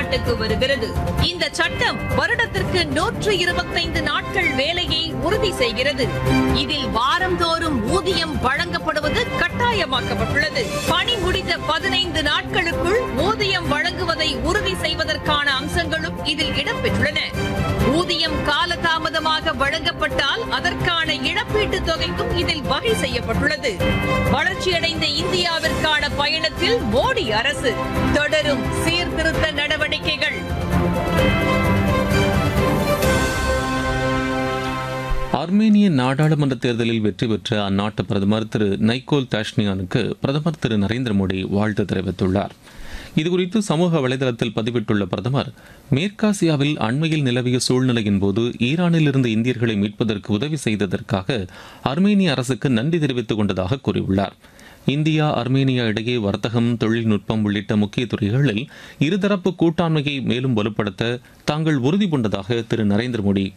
செயல்பாட்டுக்கு வருகிறது இந்த சட்டம் வருடத்திற்கு நூற்று இருபத்தைந்து நாட்கள் வேலையை உறுதி செய்கிறது இதில் வாரந்தோறும் ஊதியம் வழங்கப்படுவது கட்டாயமாக்கப்பட்டுள்ளது பணி முடிந்த பதினைந்து நாட்களுக்குள் ஊதியம் வழங்குவதை உறுதி செய்வதற்கான அம்சங்களும் இதில் இடம்பெற்றுள்ளன ஊதியம் காலதாமதமாக வழங்கப்பட்டால் அதற்கான இழப்பீட்டுத் தொகைக்கும் இதில் வகை செய்யப்பட்டுள்ளது வளர்ச்சியடைந்த இந்தியாவிற்கான பயணத்தில் மோடி அரசு தொடரும் சீர்திருத்த நடவடிக்கைகள் ஆர்மேனிய நாடாளுமன்ற தேர்தலில் வெற்றி பெற்ற அந்நாட்டு பிரதமர் திரு நைக்கோல் தாஷ்னியானுக்கு பிரதமர் திரு நரேந்திர மோடி வாழ்த்து தெரிவித்துள்ளார் இதுகுறித்து சமூக வலைதளத்தில் பதிவிட்டுள்ள பிரதமர் மேற்காசியாவில் அண்மையில் நிலவிய சூழ்நிலையின் போது ஈரானிலிருந்து இந்தியர்களை மீட்பதற்கு உதவி செய்ததற்காக அர்மேனிய அரசுக்கு நன்றி தெரிவித்துக் கொண்டதாக கூறியுள்ளார் இந்தியா அர்மேனியா இடையே வர்த்தகம் தொழில்நுட்பம் உள்ளிட்ட முக்கிய துறைகளில் இருதரப்பு கூட்டாண்மையை மேலும் வலுப்படுத்த தாங்கள் உறுதி பூண்டதாக திரு நரேந்திர மோடி